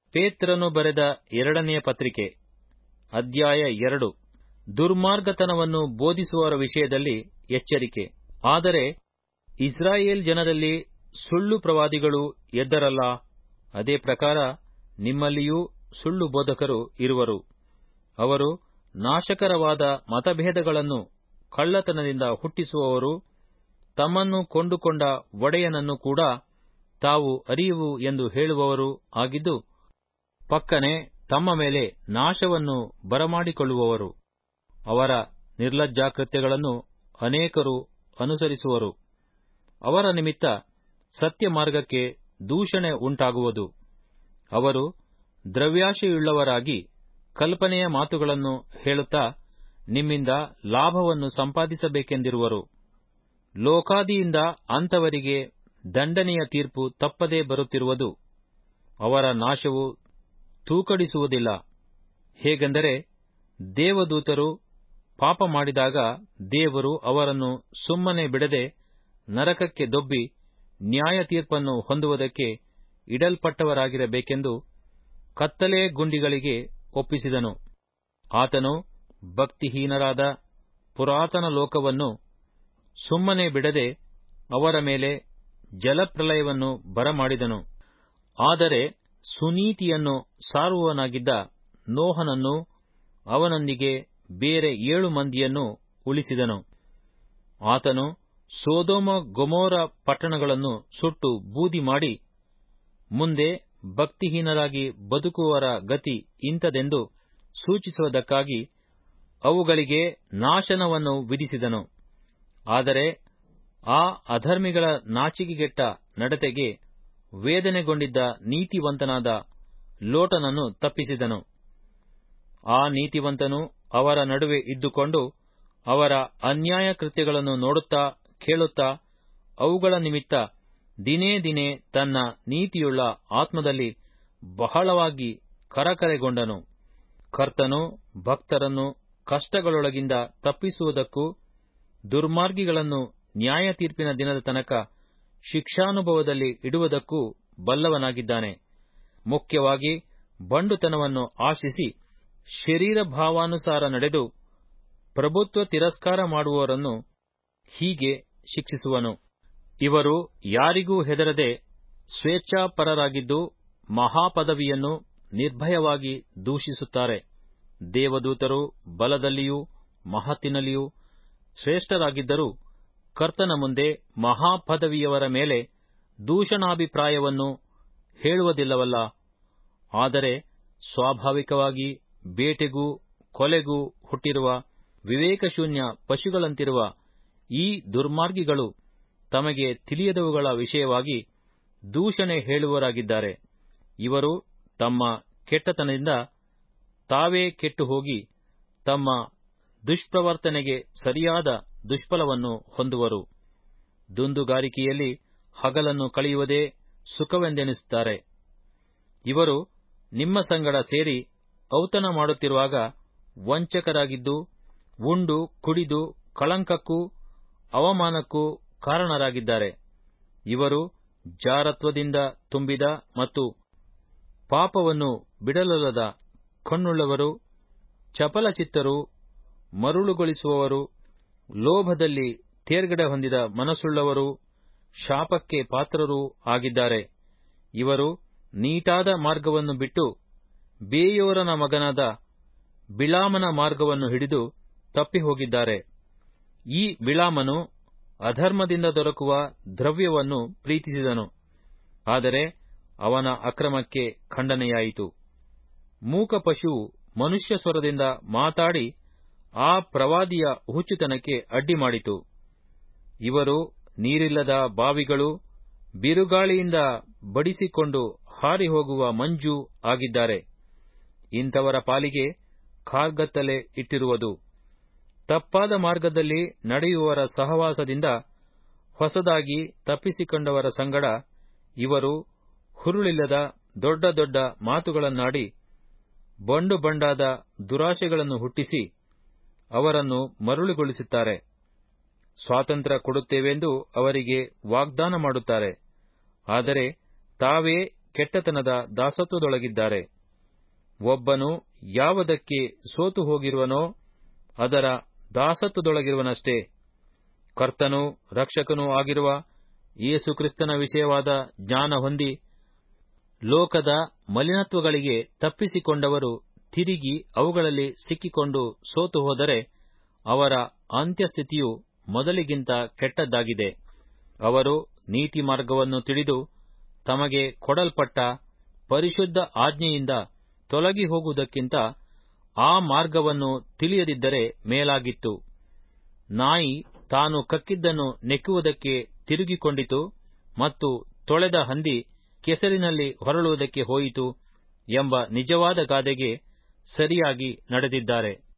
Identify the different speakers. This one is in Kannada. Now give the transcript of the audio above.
Speaker 1: ಪೇತ್ರನು ಬರೆದ ಎರಡನೆಯ ಪತ್ರಿಕೆ ಅಧ್ಯಾಯ ಎರಡು ದುರ್ಮಾರ್ಗತನವನ್ನು ಬೋಧಿಸುವವರ ವಿಷಯದಲ್ಲಿ ಎಚ್ಚರಿಕೆ ಆದರೆ ಇಸ್ರಾಯೇಲ್ ಜನರಲ್ಲಿ ಸುಳ್ಳು ಪ್ರವಾದಿಗಳು ಎದ್ದರಲ್ಲ ಅದೇ ಪ್ರಕಾರ ನಿಮ್ಮಲ್ಲಿಯೂ ಸುಳ್ಳು ಬೋಧಕರು ಇರುವರು ಅವರು ನಾಶಕರವಾದ ಮತಭೇದಗಳನ್ನು ಕಳ್ಳತನದಿಂದ ಹುಟ್ಟಿಸುವವರು ತಮ್ಮನ್ನು ಕೊಂಡುಕೊಂಡ ಒಡೆಯನನ್ನು ಕೂಡ ತಾವು ಅರಿಯುವು ಎಂದು ಹೇಳುವವರು ಆಗಿದ್ದು ಪಕ್ಕನೆ ತಮ್ಮ ಮೇಲೆ ನಾಶವನ್ನು ಬರಮಾಡಿಕೊಳ್ಳುವವರು ಅವರ ನಿರ್ಲಜ್ಜಾಕೃತ್ಯಗಳನ್ನು ಅನೇಕರು ಅನುಸರಿಸುವರು ಅವರ ನಿಮಿತ್ತ ಸತ್ಯ ಮಾರ್ಗಕ್ಕೆ ದೂಷಣೆ ಉಂಟಾಗುವುದು ಅವರು ದ್ರವ್ಯಾಶೆಯುಳ್ಳವರಾಗಿ ಕಲ್ಪನೆಯ ಮಾತುಗಳನ್ನು ಹೇಳುತ್ತಾ ನಿಮ್ಮಿಂದ ಲಾಭವನ್ನು ಸಂಪಾದಿಸಬೇಕೆಂದಿರುವರು ಲೋಕಾದಿಯಿಂದ ಅಂಥವರಿಗೆ ದಂಡನೆಯ ತೀರ್ಪು ತಪ್ಪದೇ ಬರುತ್ತಿರುವುದು ಅವರ ನಾಶವು ತೂಕಡಿಸುವುದಿಲ್ಲ ಹೇಗೆಂದರೆ ದೇವದೂತರು ಪಾಪ ಮಾಡಿದಾಗ ದೇವರು ಅವರನ್ನು ಸುಮ್ಮನೆ ಬಿಡದೆ ನರಕಕ್ಕೆ ದೊಬ್ಬಿ ನ್ಯಾಯ ತೀರ್ಪನ್ನು ಹೊಂದುವುದಕ್ಕೆ ಇಡಲ್ಪಟ್ಟವರಾಗಿರಬೇಕೆಂದು ಕತ್ತಲೆ ಗುಂಡಿಗಳಿಗೆ ಒಪ್ಪಿಸಿದನು ಆತನು ಭಕ್ತಿಹೀನರಾದ ಪುರಾತನ ಲೋಕವನ್ನು ಸುಮ್ಮನೆ ಬಿಡದೆ ಅವರ ಮೇಲೆ ಜಲಪ್ರಳಯವನ್ನು ಬರಮಾಡಿದನು ಆದರೆ ಸುನೀತಿಯನ್ನು ಸಾರುವವನಾಗಿದ್ದ ನೋಹನನ್ನು ಅವನೊಂದಿಗೆ ಬೇರೆ ಏಳು ಮಂದಿಯನ್ನು ಉಳಿಸಿದನು ಆತನು ಸೋದೋಮ ಗೊಮೋರ ಪಟ್ಟಣಗಳನ್ನು ಸುಟ್ಟು ಬೂದಿ ಮಾಡಿ ಮುಂದೆ ಭಕ್ತಿಹೀನರಾಗಿ ಬದುಕುವವರ ಗತಿ ಇಂಥದೆಂದು ಸೂಚಿಸುವುದಕ್ಕಾಗಿ ಅವುಗಳಿಗೆ ನಾಶನವನ್ನು ವಿಧಿಸಿದನು ಆದರೆ ಆ ಅಧರ್ಮಿಗಳ ನಾಚಿಕೆಗೆಟ್ಟ ನಡತೆಗೆ ವೇದನೆಗೊಂಡಿದ್ದ ನೀತಿವಂತನಾದ ಲೋಟನನ್ನು ತಪ್ಪಿಸಿದನು ಆ ನೀತಿವಂತನು ಅವರ ನಡುವೆ ಇದ್ದುಕೊಂಡು ಅವರ ಅನ್ಯಾಯ ಕೃತ್ಯಗಳನ್ನು ನೋಡುತ್ತಾ ಕೇಳುತ್ತಾ ಅವುಗಳ ನಿಮಿತ್ತ ದಿನೇ ದಿನೇ ತನ್ನ ನೀತಿಯುಳ್ಳ ಆತ್ಮದಲ್ಲಿ ಬಹಳವಾಗಿ ಕರಕರೆಗೊಂಡನು ಕರ್ತನು ಭಕ್ತರನ್ನು ಕಷ್ಟಗಳೊಳಗಿಂದ ತಪ್ಪಿಸುವುದಕ್ಕೂ ದುರ್ಮಾರ್ಗಿಗಳನ್ನು ನ್ಯಾಯ ತೀರ್ಪಿನ ದಿನದ ತನಕ ಶಿಕ್ಷಾನುಭವದಲ್ಲಿ ಇಡುವುದಕ್ಕೂ ಬಲ್ಲವನಾಗಿದ್ದಾನೆ ಮುಖ್ಯವಾಗಿ ಬಂಡುತನವನ್ನು ಆಶಿಸಿ ಶರೀರ ಭಾವಾನುಸಾರ ನಡೆದು ಪ್ರಭುತ್ವ ತಿರಸ್ಕಾರ ಮಾಡುವವರನ್ನು ಹೀಗೆ ಶಿಕ್ಷಿಸುವನು ಇವರು ಯಾರಿಗೂ ಹೆದರದೆ ಸ್ವೇಚ್ಛಾಪರರಾಗಿದ್ದು ಮಹಾಪದವಿಯನ್ನು ನಿರ್ಭಯವಾಗಿ ದೂಷಿಸುತ್ತಾರೆ ದೇವದೂತರು ಬಲದಲ್ಲಿಯೂ ಮಹತ್ತಿನಲ್ಲಿಯೂ ಶ್ರೇಷ್ಠರಾಗಿದ್ದರೂ ಕರ್ತನ ಮುಂದೆ ಮಹಾಪದವಿಯವರ ಮೇಲೆ ದೂಷಣಾಭಿಪ್ರಾಯವನ್ನು ಹೇಳುವುದಿಲ್ಲವಲ್ಲ ಆದರೆ ಸ್ವಾಭಾವಿಕವಾಗಿ ಬೇಟೆಗೂ ಕೊಲೆಗೂ ಹುಟ್ಟಿರುವ ವಿವೇಕಶೂನ್ಯ ಪಶುಗಳಂತಿರುವ ಈ ದುರ್ಮಾರ್ಗಿಗಳು ತಮಗೆ ತಿಳಿಯದವುಗಳ ವಿಷಯವಾಗಿ ದೂಷಣೆ ಹೇಳುವವರಾಗಿದ್ದಾರೆ ಇವರು ತಮ್ಮ ಕೆಟ್ಟತನದಿಂದ ತಾವೇ ಕೆಟ್ಟು ಹೋಗಿ ತಮ್ಮ ದುಷ್ಪ್ರವರ್ತನೆಗೆ ಸರಿಯಾದ ದುಷ್ಫಲವನ್ನು ಹೊಂದುವರು ದುಂದುಗಾರಿಕೆಯಲ್ಲಿ ಹಗಲನ್ನು ಕಳೆಯುವುದೇ ಸುಖವೆಂದೆಣಿಸುತ್ತಾರೆ ಇವರು ನಿಮ್ಮ ಸಂಗಡ ಸೇರಿ ಔತಣ ಮಾಡುತ್ತಿರುವಾಗ ವಂಚಕರಾಗಿದ್ದು ಉಂಡು ಕುಡಿದು ಕಳಂಕಕ್ಕೂ ಅವಮಾನಕ್ಕೂ ಕಾರಣರಾಗಿದ್ದಾರೆ ಇವರು ಜಾರತ್ವದಿಂದ ತುಂಬಿದ ಮತ್ತು ಪಾಪವನ್ನು ಬಿಡಲೊಲ್ಲದ ಕಣ್ಣುಳ್ಳವರು ಚಪಲಚಿತ್ತರು ಮರುಳುಗೊಳಿಸುವವರು ಲೋಭದಲ್ಲಿ ತೇರ್ಗಡೆ ಹೊಂದಿದ ಮನಸ್ಸುಳ್ಳವರು ಶಾಪಕ್ಕೆ ಪಾತ್ರರೂ ಆಗಿದ್ದಾರೆ ಇವರು ನೀಟಾದ ಮಾರ್ಗವನ್ನು ಬಿಟ್ಟು ಬೇಯೋರನ ಮಗನಾದ ಬಿಳಾಮನ ಮಾರ್ಗವನ್ನು ಹಿಡಿದು ತಪ್ಪಿ ಹೋಗಿದ್ದಾರೆ ಈ ಬಿಳಾಮನು ಅಧರ್ಮದಿಂದ ದೊರಕುವ ದ್ರವ್ಯವನ್ನು ಪ್ರೀತಿಸಿದನು ಆದರೆ ಅವನ ಅಕ್ರಮಕ್ಕೆ ಖಂಡನೆಯಾಯಿತು ಮೂಕ ಪಶುವು ಮನುಷ್ಯ ಸ್ವರದಿಂದ ಮಾತಾಡಿ ಆ ಪ್ರವಾದಿಯ ಹುಚ್ಚುತನಕ್ಕೆ ಅಡ್ಡಿ ಮಾಡಿತು ಇವರು ನೀರಿಲ್ಲದ ಬಾವಿಗಳು ಬಿರುಗಾಳಿಯಿಂದ ಬಡಿಸಿಕೊಂಡು ಹಾರಿ ಹೋಗುವ ಮಂಜು ಆಗಿದ್ದಾರೆ ಇಂಥವರ ಪಾಲಿಗೆ ಕಾರ್ಗತ್ತಲೆ ಇಟ್ಟಿರುವುದು ತಪ್ಪಾದ ಮಾರ್ಗದಲ್ಲಿ ನಡೆಯುವವರ ಸಹವಾಸದಿಂದ ಹೊಸದಾಗಿ ತಪ್ಪಿಸಿಕೊಂಡವರ ಸಂಗಡ ಇವರು ಹುರುಳಿಲ್ಲದ ದೊಡ್ಡ ದೊಡ್ಡ ಮಾತುಗಳನ್ನಾಡಿ ಬಂಡು ಬಂಡಾದ ದುರಾಶೆಗಳನ್ನು ಹುಟ್ಟಿಸಿ ಅವರನ್ನು ಮರುಳುಗೊಳಿಸುತ್ತಾರೆ ಸ್ವಾತಂತ್ರ್ಯ ಕೊಡುತ್ತೇವೆಂದು ಅವರಿಗೆ ವಾಗ್ದಾನ ಮಾಡುತ್ತಾರೆ ಆದರೆ ತಾವೇ ಕೆಟ್ಟತನದ ದಾಸತ್ವದೊಳಗಿದ್ದಾರೆ ಒಬ್ಬನು ಯಾವುದಕ್ಕೆ ಸೋತು ಹೋಗಿರುವನೋ ಅದರ ದಾಸತ್ವದೊಳಗಿರುವನಷ್ಟೇ ಕರ್ತನೂ ರಕ್ಷಕನೂ ಆಗಿರುವ ಯೇಸುಕ್ರಿಸ್ತನ ವಿಷಯವಾದ ಜ್ಞಾನ ಹೊಂದಿ ಲೋಕದ ಮಲಿನತ್ವಗಳಿಗೆ ತಪ್ಪಿಸಿಕೊಂಡವರು ತಿರುಗಿ ಅವುಗಳಲ್ಲಿ ಸಿಕ್ಕಿಕೊಂಡು ಸೋತು ಹೋದರೆ ಅವರ ಅಂತ್ಯಸ್ಥಿತಿಯು ಮೊದಲಿಗಿಂತ ಕೆಟ್ಟದ್ದಾಗಿದೆ ಅವರು ನೀತಿ ಮಾರ್ಗವನ್ನು ತಿಳಿದು ತಮಗೆ ಕೊಡಲ್ಪಟ್ಟ ಪರಿಶುದ್ಧ ಆಜ್ಞೆಯಿಂದ ತೊಲಗಿ ಹೋಗುವುದಕ್ಕಿಂತ ಆ ಮಾರ್ಗವನ್ನು ತಿಳಿಯದಿದ್ದರೆ ಮೇಲಾಗಿತ್ತು ನಾಯಿ ತಾನು ಕಕ್ಕಿದ್ದನ್ನು ನೆಕ್ಕುವುದಕ್ಕೆ ತಿರುಗಿಕೊಂಡಿತು ಮತ್ತು ತೊಳೆದ ಹಂದಿ ಕೆಸರಿನಲ್ಲಿ ಹೊರಳುವುದಕ್ಕೆ ಹೋಯಿತು ಎಂಬ ನಿಜವಾದ ಗಾದೆಗೆ ಸರಿಯಾಗಿ ನಡೆದಿದ್ದಾರೆ